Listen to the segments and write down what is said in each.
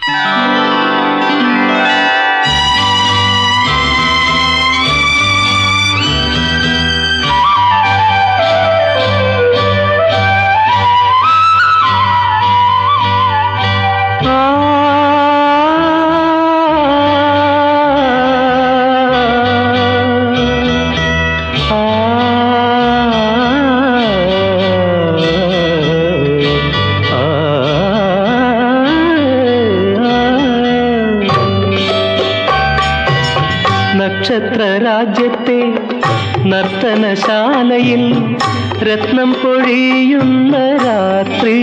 നക്ഷത്ര രാജ്യത്തെ നർത്തനശാലയിൽ രത്നം പൊഴിയുന്ന രാത്രി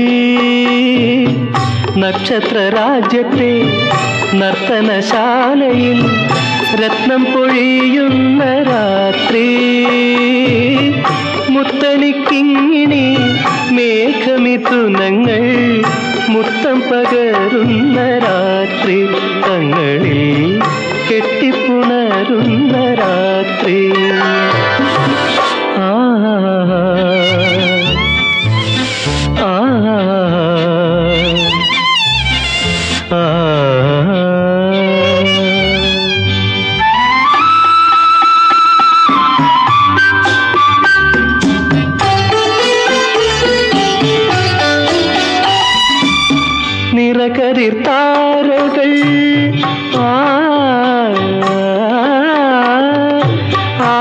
നക്ഷത്ര രാജ്യത്തെ നർത്തനശാലയിൽ രത്നം പൊഴിയുന്ന രാത്രി മുത്തണിക്കിങ്ങിണി മേഘമിഥുനങ്ങൾ മുത്തം പകരുന്ന രാത്രി തങ്ങളിൽ കെട്ടിപ്പുണരുന്ന രാത്രി ആ ആ ആ നിറകരിർ താരകൾ ആ ആ,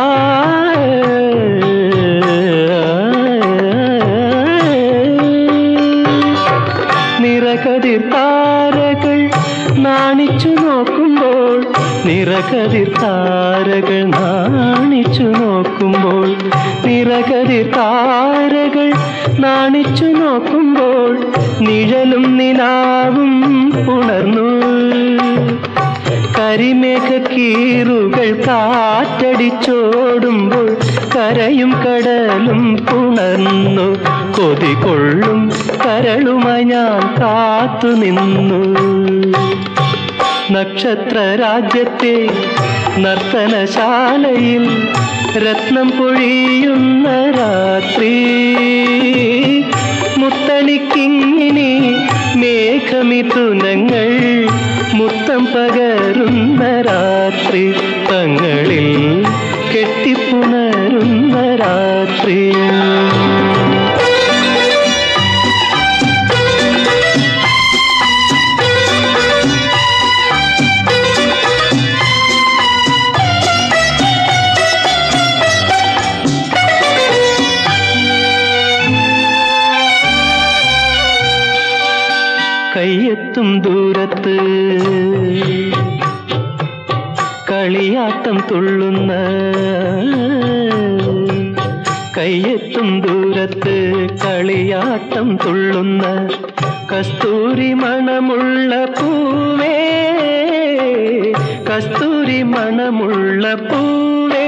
നിറകതിർ താരകൾ നാണിച്ചു നോക്കുമ്പോൾ നിറകതിർ താരകൾ നാണിച്ചു നോക്കുമ്പോൾ നിറകതിർ താരകൾ നാണിച്ചു നോക്കുമ്പോൾ നിഴലും നിലാവും ഉണർന്നു കരിമേഘ കീറുകൾ കാറ്റടിച്ചോടുമ്പോൾ കരയും കടലും പുണർന്നു കൊതി കൊള്ളും കരളുമായി ഞാൻ കാത്തു നിന്നു നക്ഷത്ര രാജ്യത്തെ നർത്തനശാലയിൽ രത്നം പൊഴിയുന്ന രാത്രി മുത്തണിക്കിങ്ങിനി മേഘമിഥുനങ്ങൾ മുത്തം പകരുന്ന രാത്രി തങ്ങളിൽ കെട്ടിപ്പുണരുന്ന രാത്രി കയ്യെത്തും ദൂരത്ത് കളിയാട്ടം തുള്ളുന്ന കയ്യെത്തും ദൂരത്ത് കളിയാട്ടം തുള്ളുന്ന കസ്തൂരി മണമുള്ള പൂവേ കസ്തൂരി മണമുള്ള പൂവേ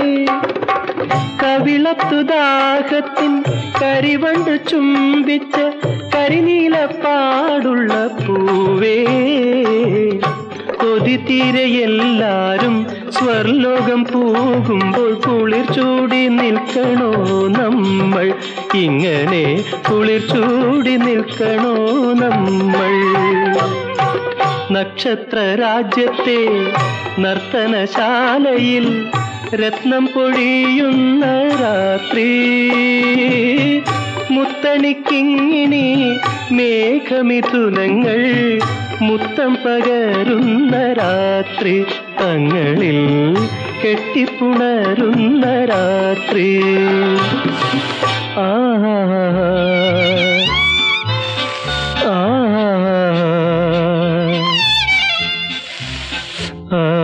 കവിളത്തു ദാഹത്തിൻ കരിവണ്ട് ചുംബിച്ച കരിനീലപ്പാടുള്ള പൂവേ കൊതി തീരെ എല്ലാരും സ്വർലോകം പോകുമ്പോൾ കുളിർ ചൂടി നിൽക്കണോ നമ്മൾ ഇങ്ങനെ കുളിർ ചൂടി നിൽക്കണോ നമ്മൾ നക്ഷത്ര രാജ്യത്തെ നർത്തനശാലയിൽ രത്നം പൊഴിയുന്ന രാത്രി മുത്തണിക്കിങ്ങിനി മേഘമിഥുനങ്ങൾ മുത്തം പകരുന്ന രാത്രി തങ്ങളിൽ കെട്ടിപ്പുണരുന്ന രാത്രി ആ ആ ആ